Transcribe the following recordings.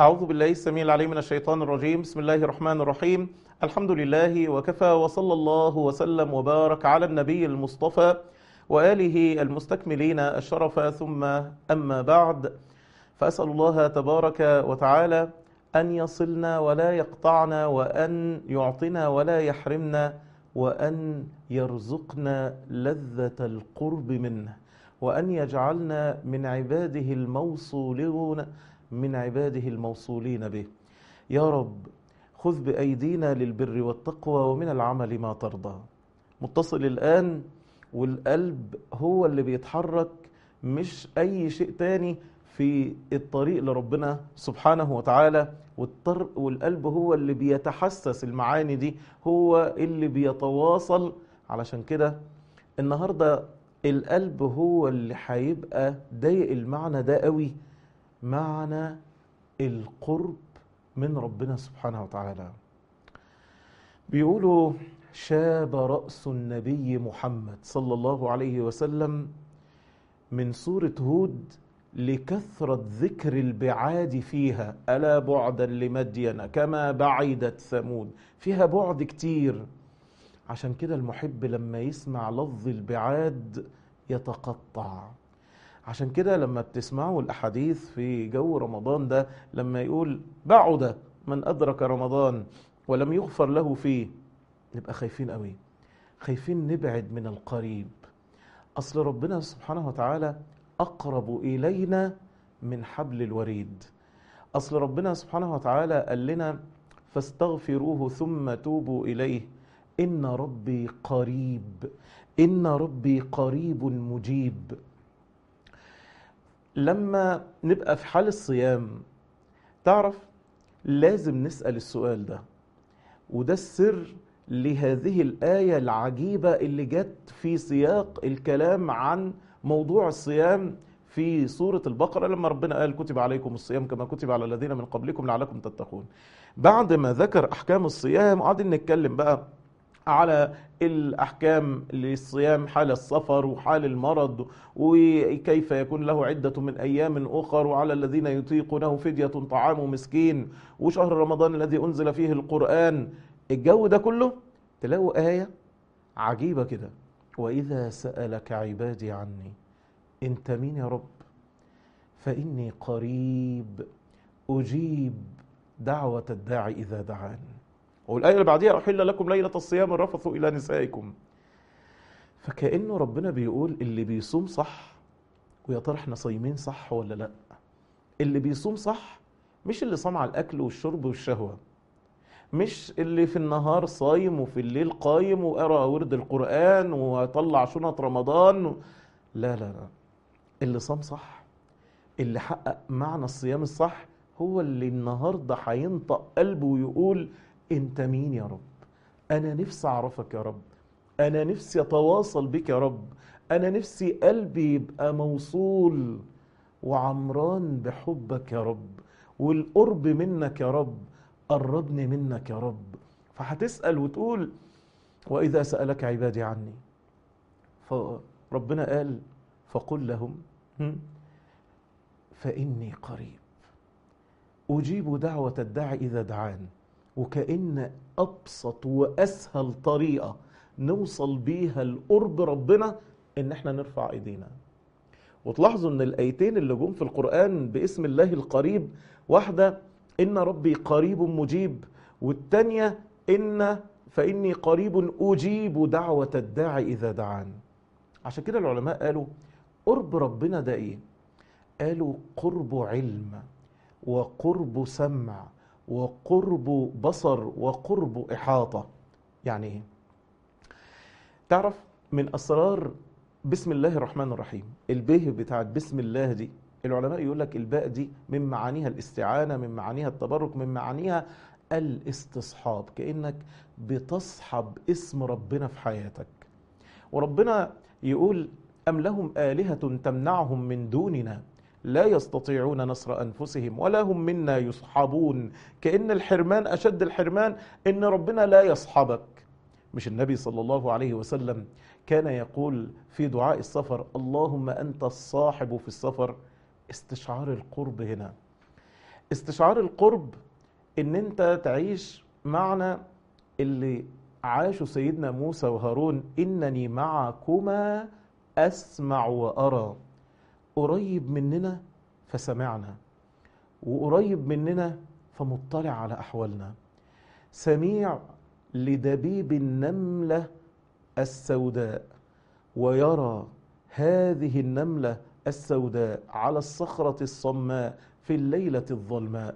أعوذ بالله السميع العليم من الشيطان الرجيم بسم الله الرحمن الرحيم الحمد لله وكفى وصلى الله وسلم وبارك على النبي المصطفى وآله المستكملين الشرف ثم أما بعد فأسأل الله تبارك وتعالى أن يصلنا ولا يقطعنا وأن يعطنا ولا يحرمنا وأن يرزقنا لذة القرب منه وأن يجعلنا من عباده الموصولون من عباده الموصولين به يا رب خذ بأيدينا للبر والتقوى ومن العمل ما ترضى متصل الآن والقلب هو اللي بيتحرك مش أي شيء تاني في الطريق لربنا سبحانه وتعالى والطر والقلب هو اللي بيتحسس المعاني دي هو اللي بيتواصل علشان كده النهارده القلب هو اللي هيبقى ضايق المعنى ده قوي معنى القرب من ربنا سبحانه وتعالى بيقولوا شاب رأس النبي محمد صلى الله عليه وسلم من سورة هود لكثرة ذكر البعاد فيها ألا بعدا لمدين كما بعدت ثمود فيها بعد كتير عشان كده المحب لما يسمع لفظ البعاد يتقطع عشان كده لما بتسمعوا الأحاديث في جو رمضان ده لما يقول بعد من أدرك رمضان ولم يغفر له فيه نبقى خايفين قوي خايفين نبعد من القريب أصل ربنا سبحانه وتعالى أقرب إلينا من حبل الوريد أصل ربنا سبحانه وتعالى قال لنا فاستغفروه ثم توبوا إليه إن ربي قريب إن ربي قريب مجيب لما نبقى في حال الصيام تعرف لازم نسأل السؤال ده وده السر لهذه الآية العجيبة اللي جت في سياق الكلام عن موضوع الصيام في سورة البقرة لما ربنا قال كتب عليكم الصيام كما كتب على الذين من قبلكم لعلكم تتقون بعد ما ذكر أحكام الصيام قاعدين نتكلم بقى على الأحكام للصيام حال السفر وحال المرض وكيف يكون له عدة من أيام أخر وعلى الذين يطيقونه فدية طعام مسكين وشهر رمضان الذي أنزل فيه القرآن الجو ده كله تلاقوا آية عجيبة كده وإذا سألك عبادي عني أنت مين يا رب فإني قريب أجيب دعوة الداعي إذا دعان والآية اللي بعديها أحل لكم ليلة الصيام الرفث إلى نسائكم فكأنه ربنا بيقول اللي بيصوم صح ويا ترى احنا صايمين صح ولا لا اللي بيصوم صح مش اللي صام على الأكل والشرب والشهوة مش اللي في النهار صايم وفي الليل قايم وقرأ ورد القرآن وطلع شنط رمضان و... لا لا لا اللي صام صح اللي حقق معنى الصيام الصح هو اللي النهارده هينطق قلبه ويقول انت مين يا رب انا نفسي اعرفك يا رب انا نفسي اتواصل بك يا رب انا نفسي قلبي يبقى موصول وعمران بحبك يا رب والقرب منك يا رب قربني منك يا رب فهتسأل وتقول وإذا سألك عبادي عني فربنا قال فقل لهم فإني قريب أجيب دعوة الداعي إذا دعان وكأن أبسط وأسهل طريقة نوصل بيها لقرب ربنا إن احنا نرفع إيدينا وتلاحظوا إن الآيتين اللي جم في القرآن باسم الله القريب واحدة إن ربي قريب مجيب والتانية إن فإني قريب أجيب دعوة الداعي إذا دعان عشان كده العلماء قالوا قرب ربنا ده إيه؟ قالوا قرب علم وقرب سمع وقرب بصر وقرب إحاطة يعني إيه؟ تعرف من أسرار بسم الله الرحمن الرحيم البيه بتاعت بسم الله دي العلماء يقول لك الباء دي من معانيها الاستعانة من معانيها التبرك من معانيها الاستصحاب كأنك بتصحب اسم ربنا في حياتك وربنا يقول أم لهم آلهة تمنعهم من دوننا لا يستطيعون نصر أنفسهم ولا هم منا يصحبون كأن الحرمان أشد الحرمان إن ربنا لا يصحبك مش النبي صلى الله عليه وسلم كان يقول في دعاء السفر اللهم أنت الصاحب في السفر استشعار القرب هنا استشعار القرب ان انت تعيش معنى اللي عاشوا سيدنا موسى وهارون انني معكما اسمع وارى قريب مننا فسمعنا وقريب مننا فمطلع على احوالنا سميع لدبيب النمله السوداء ويرى هذه النمله السوداء على الصخره الصماء في الليله الظلماء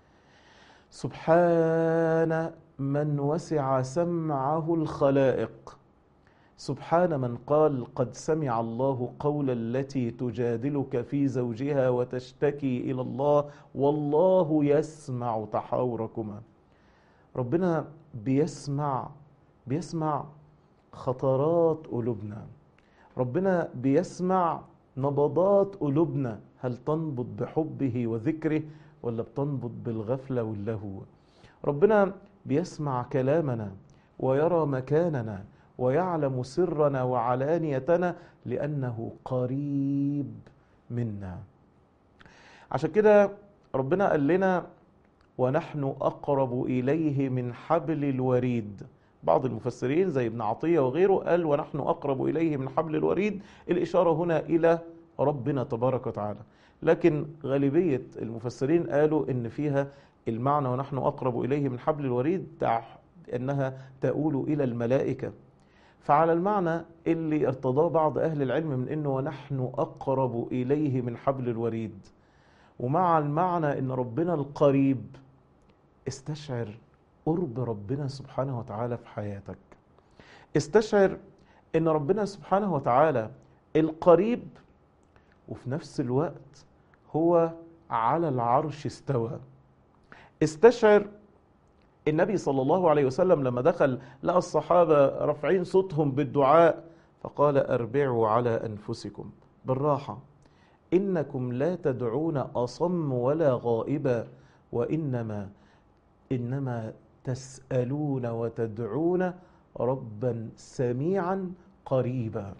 سبحان من وسع سمعه الخلائق سبحان من قال قد سمع الله قول التي تجادلك في زوجها وتشتكي الى الله والله يسمع تحاوركما ربنا بيسمع بيسمع خطرات قلوبنا ربنا بيسمع نبضات قلوبنا هل تنبض بحبه وذكره ولا بتنبض بالغفله واللهو ربنا بيسمع كلامنا ويرى مكاننا ويعلم سرنا وعلانيتنا لانه قريب منا عشان كده ربنا قال لنا ونحن اقرب اليه من حبل الوريد بعض المفسرين زي ابن عطيه وغيره قال ونحن اقرب اليه من حبل الوريد الاشاره هنا الى ربنا تبارك وتعالى لكن غالبيه المفسرين قالوا ان فيها المعنى ونحن اقرب اليه من حبل الوريد انها تؤول الى الملائكه فعلى المعنى اللي ارتضاه بعض اهل العلم من انه ونحن اقرب اليه من حبل الوريد ومع المعنى ان ربنا القريب استشعر قرب ربنا سبحانه وتعالى في حياتك استشعر ان ربنا سبحانه وتعالى القريب وفي نفس الوقت هو على العرش استوى استشعر النبي صلى الله عليه وسلم لما دخل لقى الصحابة رافعين صوتهم بالدعاء فقال اربعوا على أنفسكم بالراحة إنكم لا تدعون أصم ولا غائبا وإنما إنما تسألون وتدعون ربا سميعا قريبا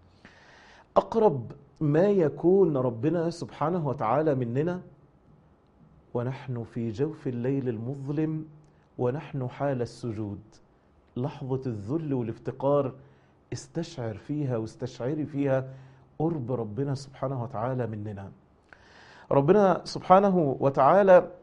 أقرب ما يكون ربنا سبحانه وتعالى مننا ونحن في جوف الليل المظلم ونحن حال السجود لحظة الذل والافتقار استشعر فيها واستشعري فيها قرب ربنا سبحانه وتعالى مننا ربنا سبحانه وتعالى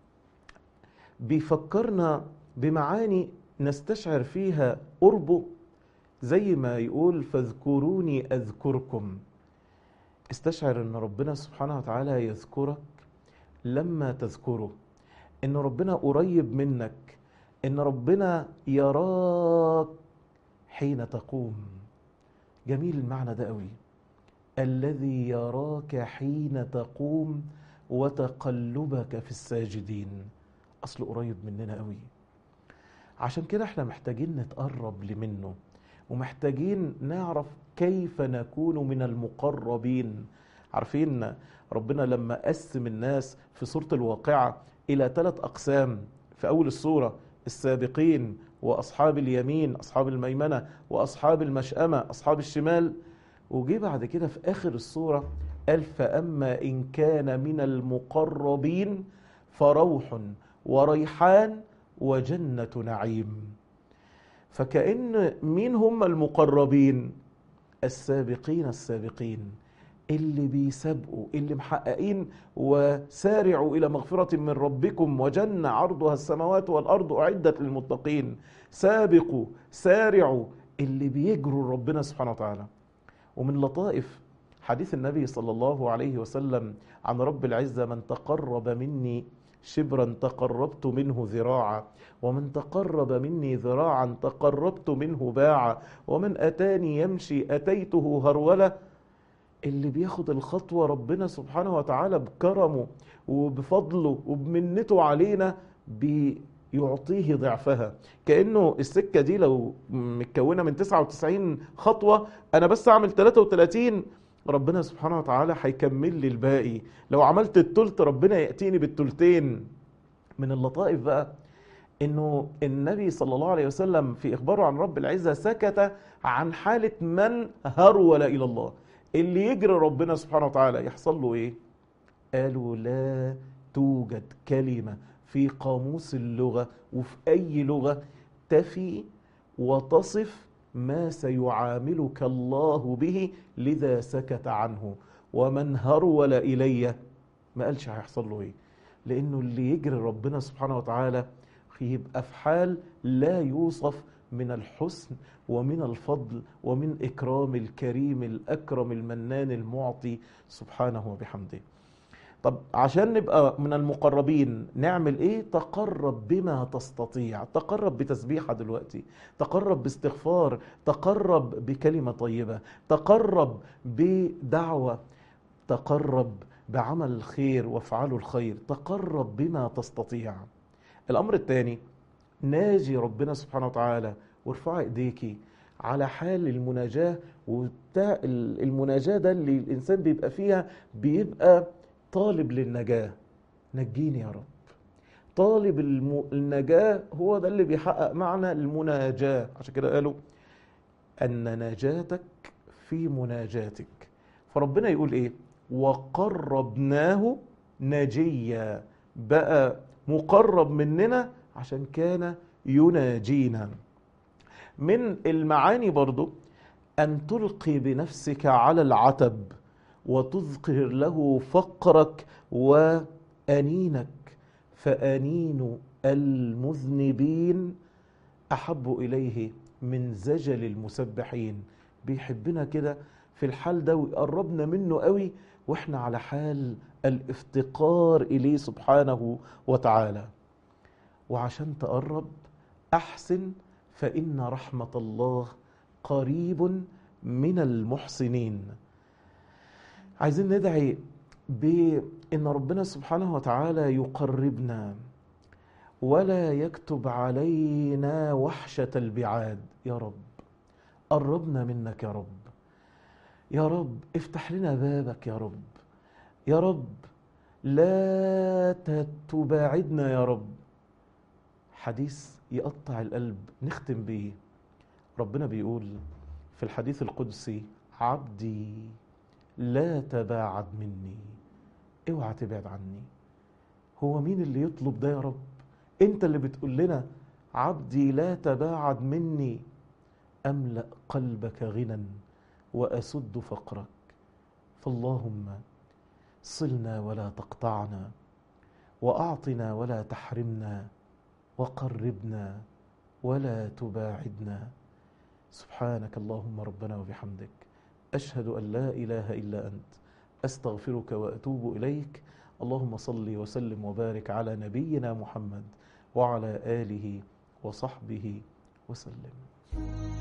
بيفكرنا بمعاني نستشعر فيها قربه زي ما يقول فاذكروني اذكركم استشعر ان ربنا سبحانه وتعالى يذكرك لما تذكره ان ربنا قريب منك ان ربنا يراك حين تقوم جميل المعنى ده قوي الذي يراك حين تقوم وتقلبك في الساجدين اصله قريب مننا قوي عشان كده احنا محتاجين نتقرب لمنه ومحتاجين نعرف كيف نكون من المقربين عارفين ربنا لما قسم الناس في سورة الواقعة إلى ثلاث أقسام في أول السورة السابقين وأصحاب اليمين أصحاب الميمنة وأصحاب المشأمة أصحاب الشمال وجي بعد كده في آخر السورة قال فأما إن كان من المقربين فروح وريحان وجنة نعيم فكأن مين هم المقربين السابقين السابقين اللي بيسابقوا اللي محققين وسارعوا إلى مغفرة من ربكم وجنة عرضها السماوات والأرض أعدت للمتقين سابقوا سارعوا اللي بيجروا ربنا سبحانه وتعالى ومن لطائف حديث النبي صلى الله عليه وسلم عن رب العزة من تقرب مني شبرا تقربت منه ذراعا ومن تقرب مني ذراعا تقربت منه باعا ومن أتاني يمشي أتيته هرولة اللي بياخد الخطوة ربنا سبحانه وتعالى بكرمه وبفضله وبمنته علينا بيعطيه ضعفها كأنه السكة دي لو متكونة من 99 خطوة أنا بس أعمل 33 ربنا سبحانه وتعالى هيكمل لي الباقي لو عملت التلت ربنا يأتيني بالتلتين من اللطائف بقى انه النبي صلى الله عليه وسلم في اخباره عن رب العزة سكت عن حالة من هرول الى الله اللي يجري ربنا سبحانه وتعالى يحصل له ايه قالوا لا توجد كلمة في قاموس اللغة وفي أي لغة تفي وتصف ما سيعاملك الله به لذا سكت عنه ومن هرول إلي ما قالش هيحصل له إيه لأنه اللي يجري ربنا سبحانه وتعالى يبقى في حال لا يوصف من الحسن ومن الفضل ومن إكرام الكريم الأكرم المنان المعطي سبحانه وبحمده طب عشان نبقى من المقربين نعمل ايه تقرب بما تستطيع تقرب بتسبيحة دلوقتي تقرب باستغفار تقرب بكلمة طيبة تقرب بدعوة تقرب بعمل الخير وافعلوا الخير تقرب بما تستطيع الامر الثاني ناجي ربنا سبحانه وتعالى وارفعي ايديكي على حال المناجاة وبتاع المناجاة ده اللي الإنسان بيبقى فيها بيبقى طالب للنجاة نجيني يا رب طالب الم... النجاة هو ده اللي بيحقق معنى المناجاة عشان كده قالوا أن نجاتك في مناجاتك فربنا يقول إيه وقربناه نجيا بقى مقرب مننا عشان كان يناجينا من المعاني برضو أن تلقي بنفسك على العتب وتذكر له فقرك وأنينك فأنين المذنبين أحب إليه من زجل المسبحين بيحبنا كده في الحال ده ويقربنا منه قوي واحنا على حال الافتقار إليه سبحانه وتعالى وعشان تقرب أحسن فإن رحمة الله قريب من المحسنين عايزين ندعي بأن ربنا سبحانه وتعالى يقربنا ولا يكتب علينا وحشة البعاد يا رب قربنا منك يا رب يا رب افتح لنا بابك يا رب يا رب لا تباعدنا يا رب حديث يقطع القلب نختم بيه ربنا بيقول في الحديث القدسي عبدي لا تباعد مني اوعى تبعد عني هو مين اللي يطلب ده يا رب انت اللي بتقول لنا عبدي لا تباعد مني املا قلبك غنى واسد فقرك فاللهم صلنا ولا تقطعنا واعطنا ولا تحرمنا وقربنا ولا تباعدنا سبحانك اللهم ربنا وبحمدك اشهد ان لا اله الا انت استغفرك واتوب اليك اللهم صل وسلم وبارك على نبينا محمد وعلى اله وصحبه وسلم